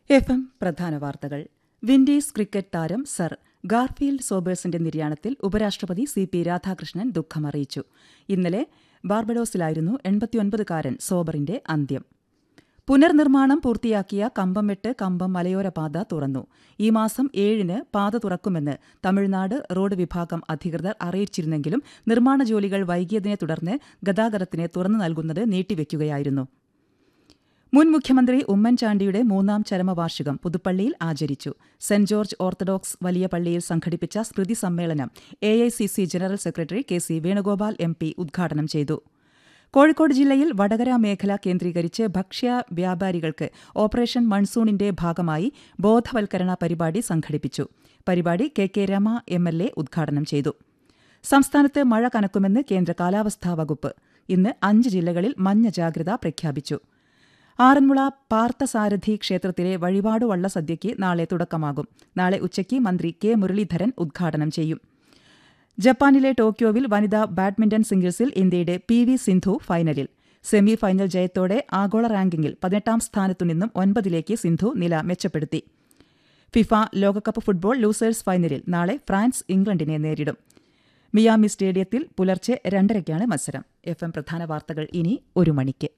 F എം പ്രധാന വാർത്തകൾ വിൻഡീസ് ക്രിക്കറ്റ് താരം സർ ഗാർഫീൽഡ് സോബേഴ്സിന്റെ നിര്യാണത്തിൽ ഉപരാഷ്ട്രപതി സി പി രാധാകൃഷ്ണൻ ദുഃഖമറിയിച്ചു ഇന്നലെ ബാർബഡോസിലായിരുന്നു എൺപത്തിയൊൻപതുകാരൻ സോബറിന്റെ അന്ത്യം പുനർനിർമ്മാണം പൂർത്തിയാക്കിയ കമ്പംമെട്ട് കമ്പം മലയോര പാത തുറന്നു ഈ മാസം ഏഴിന് പാത തുറക്കുമെന്ന് തമിഴ്നാട് റോഡ് വിഭാഗം അധികൃതർ അറിയിച്ചിരുന്നെങ്കിലും നിർമ്മാണ ജോലികൾ വൈകിയതിനെ തുടർന്ന് ഗതാഗതത്തിന് തുറന്നു നൽകുന്നത് നീട്ടിവെക്കുകയായിരുന്നു മുൻ മുഖ്യമന്ത്രി ഉമ്മൻചാണ്ടിയുടെ മൂന്നാം ചരമവാർഷികം പുതുപ്പള്ളിയിൽ ആചരിച്ചു സെന്റ് ജോർജ് ഓർത്തഡോക്സ് വലിയ പള്ളിയിൽ സംഘടിപ്പിച്ച സ്മൃതി സമ്മേളനം A general secretary K C Venugopal M P ഉദ്ഘാടനം ചെയ്തു കോഴിക്കോട് ജില്ലയിൽ വടകര മേഖല കേന്ദ്രീകരിച്ച് ഭക്ഷ്യ വ്യാപാരികൾക്ക് ഓപ്പറേഷൻ മൺസൂണിന്റെ ഭാഗമായി ബോധവൽക്കരണ പരിപാടി സംഘടിപ്പിച്ചു പരിപാടി K K Rama M L A ഉദ്ഘാടനം ചെയ്തു സംസ്ഥാനത്ത് മഴ കനക്കുമെന്ന് കേന്ദ്ര കാലാവസ്ഥാ വകുപ്പ് ഇന്ന് അഞ്ച് ജില്ലകളിൽ മഞ്ഞ ജാഗ്രത പ്രഖ്യാപിച്ചു ആറന്മുള പാർത്ഥസാരഥി ക്ഷേത്രത്തിലെ വഴിപാട് വള്ളസദ്യയ്ക്ക് നാളെ തുടക്കമാകും നാളെ ഉച്ചയ്ക്ക് മന്ത്രി കെ മുരളീധരൻ ഉദ്ഘാടനം ചെയ്യും ജപ്പാനിലെ ടോക്കിയോവിൽ വനിതാ ബാഡ്മിന്റൺ സിംഗിൾസിൽ ഇന്ത്യയുടെ പി വി സിന്ധു ഫൈനലിൽ സെമി ഫൈനൽ ജയത്തോടെ ആഗോള റാങ്കിങ്ങിൽ പതിനെട്ടാം സ്ഥാനത്തുനിന്നും ഒൻപതിലേക്ക് സിന്ധു നില മെച്ചപ്പെടുത്തി ഫിഫ ലോകകപ്പ് ഫുട്ബോൾ ലൂസേഴ്സ് ഫൈനലിൽ നാളെ ഫ്രാൻസ് ഇംഗ്ലണ്ടിനെ നേരിടും മിയാമി സ്റ്റേഡിയത്തിൽ പുലർച്ചെ രണ്ടരയ്ക്കാണ് മത്സരം എഫ് എം പ്രധാന വാർത്തകൾ ഇനി ഒരു മണിക്ക്